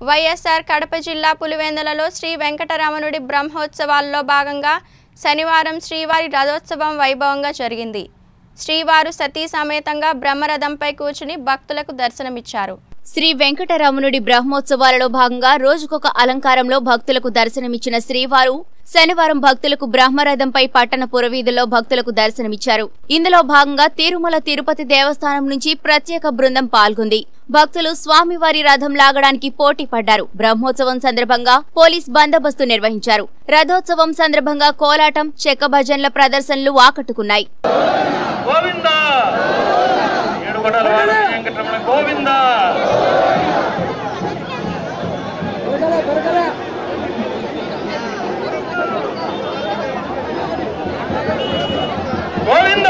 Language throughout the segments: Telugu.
వైఎస్ఆర్ కడప జిల్లా పులివెందులలో శ్రీ వెంకటరమణుడి బ్రహ్మోత్సవాల్లో భాగంగా శనివారం శ్రీవారి రథోత్సవం వైభవంగా జరిగింది శ్రీవారు సతీ సమేతంగా బ్రహ్మరథంపై కూర్చుని భక్తులకు దర్శనమిచ్చారు శ్రీ వెంకటరమణుడి బ్రహ్మోత్సవాలలో భాగంగా రోజుకొక అలంకారంలో భక్తులకు దర్శనమిచ్చిన శ్రీవారు శనివారం భక్తులకు బ్రహ్మరథంపై పట్టణ పురవీధుల్లో భక్తులకు దర్శనమిచ్చారు ఇందులో భాగంగా తిరుమల తిరుపతి దేవస్థానం నుంచి ప్రత్యేక బృందం పాల్గొంది భక్తులు స్వామివారి రథం లాగడానికి పోటీ పడ్డారు బ్రహ్మోత్సవం సందర్భంగా పోలీస్ బందోబస్తు నిర్వహించారు రథోత్సవం సందర్భంగా కోలాటం చెక్క భజన్ల ప్రదర్శనలు ఆకట్టుకున్నాయి గోవింద ఏడుగొండల వాడ వెంకటరమణ గోవింద గోవింద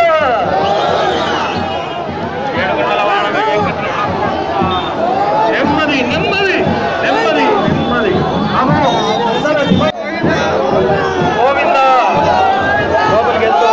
ఏడుగొండల వాడ వెంకటరమణ నెమ్మది నెమ్మది నెమ్మది నెమ్మది అమ్మో. గోవింద లోపలికి వెళ్తూ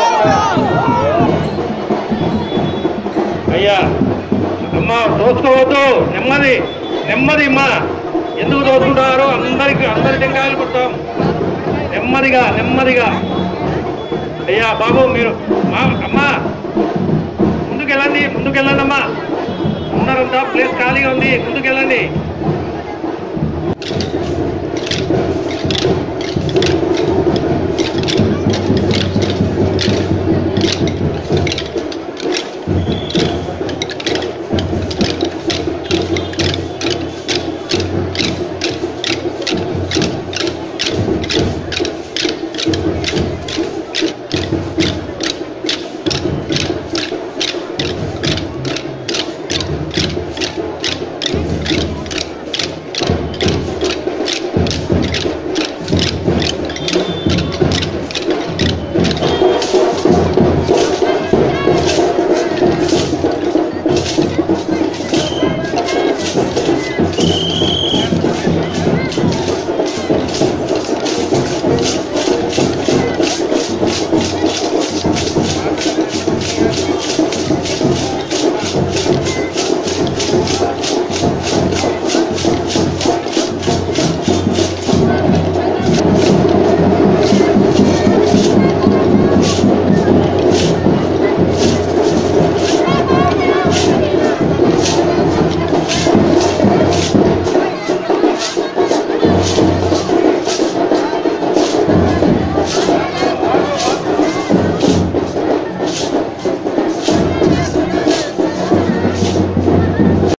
అయ్యా అమ్మా దోచుకోవద్దు నెమ్మది నెమ్మది అమ్మా ఎందుకు దోచుకుంటారో అందరికి అందరి టెంకాయలు కొట్టాం నెమ్మదిగా నెమ్మదిగా అయ్యా బాబు మీరు మా అమ్మా ముందుకెళ్ళండి ముందుకెళ్ళండి అమ్మా అందరంతా ప్లేస్ ఖాళీగా ఉంది ముందుకెళ్ళండి